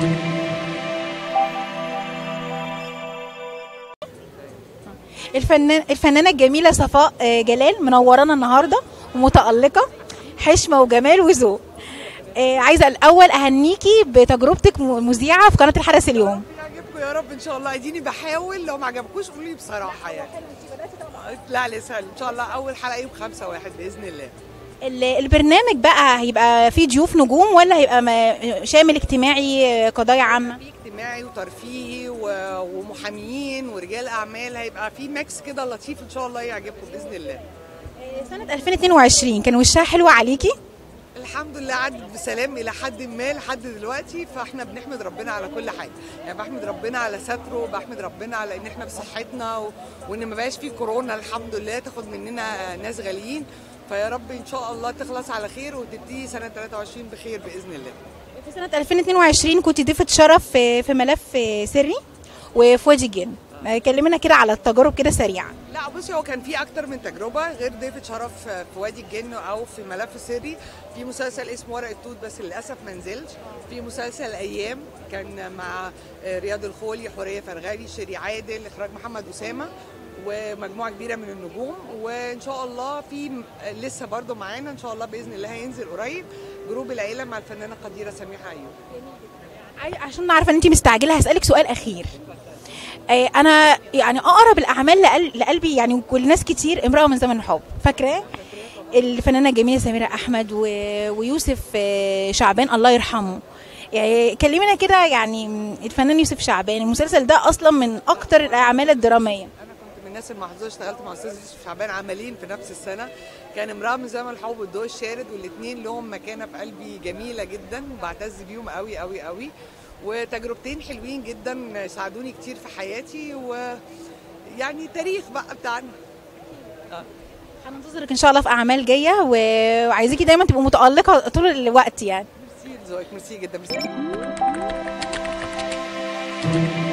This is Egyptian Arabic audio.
الفنان الفنانه الجميله صفاء آه، جلال منورانا النهارده ومتالقه حشمه وجمال وذوق آه، عايزه الاول اهنيكي بتجربتك م- مذيعه في قناه الحدث اليوم يعجبكم يا رب ان شاء الله اديني بحاول لو ما عجبكوش قولوا لي بصراحه يعني لا لسه ان شاء الله اول حلقه يوم خمسة واحد باذن الله ال- البرنامج بقى هيبقى فيه ضيوف نجوم ولا هيبقى ما- شامل اجتماعي آه، قضايا عامه في اجتماعي وترفيهي و- ومحاميين ورجال اعمال هيبقى في ميكس كده لطيف ان شاء الله يعجبكم باذن الله آه، سنه 2022 كان وشها حلوه عليكي الحمد لله عدت بسلام الى حد ما لحد دلوقتي فاحنا بنحمد ربنا على كل حاجه يعني بحمد ربنا على ستره بحمد ربنا على ان احنا بصحتنا و... وان ما بقاش في كورونا الحمد لله تاخد مننا ناس غاليين فيا رب ان شاء الله تخلص على خير وتبتدي سنه 23 بخير باذن الله في سنه 2022 كنت ضيفه شرف في في ملف آه، سري وفي وادي الجن آه، كلمينا كده على التجارب كده سريعا لا بصي هو كان في اكتر من تجربه غير ضيفه شرف في وادي الجن او في ملف سري في مسلسل اسمه ورق التوت بس للاسف ما نزلش في مسلسل ايام كان مع رياض الخولي حوريه فرغالي شيري عادل اخراج محمد اسامه ومجموعه كبيره من النجوم وان شاء الله في م- لسه برضو معانا ان شاء الله باذن الله هينزل قريب جروب العيله مع الفنانه قديره سميحه ايوب عاي- عشان عارفه ان انت مستعجله هسالك سؤال اخير آه، انا يعني اقرب الاعمال لقل- لقلبي يعني وكل ناس كتير امراه من زمن الحب فاكراه الفنانه الجميله سميره احمد و... ويوسف آه، شعبان الله يرحمه يعني كلمينا كده يعني الفنان يوسف شعبان المسلسل ده اصلا من اكتر الاعمال الدراميه انا كنت من الناس المحظوظه اشتغلت مع استاذ يوسف شعبان عملين في نفس السنه كان امراه من زمن الحب والضوء الشارد والاثنين لهم مكانه في قلبي جميله جدا وبعتز بيهم قوي قوي قوي وتجربتين حلوين جدا ساعدوني كتير في حياتي ويعني تاريخ بقى بتاعنا هننتظرك ان شاء الله في اعمال جايه و- وعايزاكي دايما تبقي متالقه طول الوقت يعني ميرسي لذوقك ميرسي جدا ميرسي